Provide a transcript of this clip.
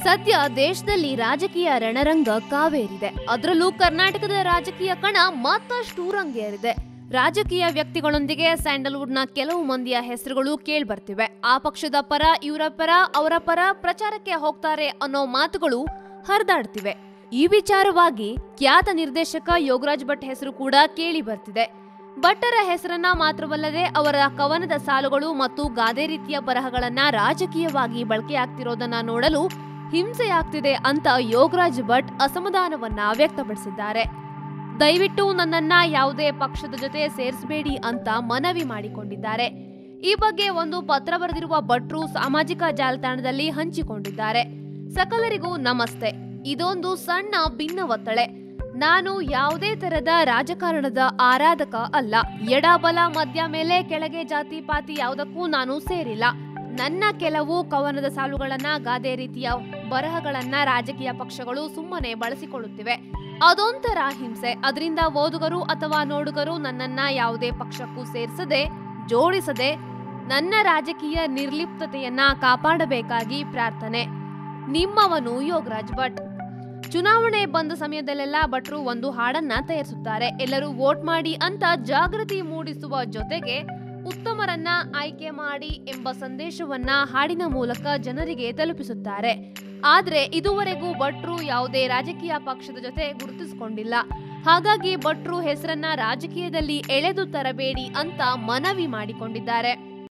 ಸದ್ಯ ದೇಶದಲ್ಲಿ ರಾಜಕೀಯ ರಣರಂಗ ಕಾವೇರಿದೆ ಅದರಲ್ಲೂ ಕರ್ನಾಟಕದ ರಾಜಕೀಯ ಕಣ ಮತ್ತಷ್ಟು ರಂಗೇರಿದೆ ರಾಜಕೀಯ ವ್ಯಕ್ತಿಗಳೊಂದಿಗೆ ಸ್ಯಾಂಡಲ್ವುಡ್ನ ಕೆಲವು ಮಂದಿಯ ಹೆಸರುಗಳು ಕೇಳ್ಬರ್ತಿವೆ ಆ ಪಕ್ಷದ ಪರ ಇವರ ಪರ ಅವರ ಪರ ಪ್ರಚಾರಕ್ಕೆ ಹೋಗ್ತಾರೆ ಅನ್ನೋ ಮಾತುಗಳು ಹರಿದಾಡ್ತಿವೆ ಈ ವಿಚಾರವಾಗಿ ಖ್ಯಾತ ನಿರ್ದೇಶಕ ಯೋಗರಾಜ್ ಭಟ್ ಹೆಸರು ಕೂಡ ಕೇಳಿ ಬರ್ತಿದೆ ಭಟ್ಟರ ಹೆಸರನ್ನ ಮಾತ್ರವಲ್ಲದೆ ಅವರ ಕವನದ ಸಾಲುಗಳು ಮತ್ತು ಗಾದೆ ರೀತಿಯ ಬರಹಗಳನ್ನ ರಾಜಕೀಯವಾಗಿ ಬಳಕೆಯಾಗ್ತಿರೋದನ್ನ ನೋಡಲು ಹಿಂಸೆಯಾಗ್ತಿದೆ ಅಂತ ಯೋಗರಾಜ್ ಭಟ್ ಅಸಮಾಧಾನವನ್ನ ವ್ಯಕ್ತಪಡಿಸಿದ್ದಾರೆ ದಯವಿಟ್ಟು ನನ್ನನ್ನ ಯಾವುದೇ ಪಕ್ಷದ ಜೊತೆ ಸೇರಿಸಬೇಡಿ ಅಂತ ಮನವಿ ಮಾಡಿಕೊಂಡಿದ್ದಾರೆ ಈ ಬಗ್ಗೆ ಒಂದು ಪತ್ರ ಬರೆದಿರುವ ಭಟ್ರು ಸಾಮಾಜಿಕ ಜಾಲತಾಣದಲ್ಲಿ ಹಂಚಿಕೊಂಡಿದ್ದಾರೆ ಸಕಲರಿಗೂ ನಮಸ್ತೆ ಇದೊಂದು ಸಣ್ಣ ಭಿನ್ನ ಒತ್ತಳೆ ನಾನು ಯಾವುದೇ ತರದ ರಾಜಕಾರಣದ ಆರಾಧಕ ಅಲ್ಲ ಎಡಬಲ ಮಧ್ಯ ಮೇಲೆ ಕೆಳಗೆ ಜಾತಿ ಪಾತಿ ಯಾವುದಕ್ಕೂ ನಾನು ಸೇರಿಲ್ಲ ನನ್ನ ಕೆಲವು ಕವನದ ಸಾಲುಗಳನ್ನ ಗಾದೆ ರೀತಿಯ ಬರಹಗಳನ್ನ ರಾಜಕೀಯ ಪಕ್ಷಗಳು ಸುಮ್ಮನೆ ಬಳಸಿಕೊಳ್ಳುತ್ತಿವೆ ಅದೊಂಥರ ಹಿಂಸೆ ಅದರಿಂದ ಓದುಗರು ಅಥವಾ ನೋಡುಗರು ನನ್ನನ್ನ ಯಾವುದೇ ಪಕ್ಷಕ್ಕೂ ಸೇರಿಸದೆ ಜೋಡಿಸದೆ ನನ್ನ ರಾಜಕೀಯ ನಿರ್ಲಿಪ್ತತೆಯನ್ನ ಕಾಪಾಡಬೇಕಾಗಿ ಪ್ರಾರ್ಥನೆ ನಿಮ್ಮವನು ಯೋಗರಾಜ್ ಭಟ್ ಚುನಾವಣೆ ಬಂದ ಸಮಯದಲ್ಲೆಲ್ಲ ಭಟ್ರು ಒಂದು ಹಾಡನ್ನ ತಯಾರಿಸುತ್ತಾರೆ ಎಲ್ಲರೂ ವೋಟ್ ಮಾಡಿ ಅಂತ ಜಾಗೃತಿ ಮೂಡಿಸುವ ಜೊತೆಗೆ ಉತ್ತಮರನ್ನ ಆಯ್ಕೆ ಮಾಡಿ ಎಂಬ ಸಂದೇಶವನ್ನ ಹಾಡಿನ ಮೂಲಕ ಜನರಿಗೆ ತಲುಪಿಸುತ್ತಾರೆ ಆದ್ರೆ ಇದುವರೆಗೂ ಭಟ್ರು ಯಾವುದೇ ರಾಜಕೀಯ ಪಕ್ಷದ ಜೊತೆ ಗುರುತಿಸಿಕೊಂಡಿಲ್ಲ ಹಾಗಾಗಿ ಭಟ್ರು ಹೆಸರನ್ನ ರಾಜಕೀಯದಲ್ಲಿ ಎಳೆದು ತರಬೇಡಿ ಅಂತ ಮನವಿ ಮಾಡಿಕೊಂಡಿದ್ದಾರೆ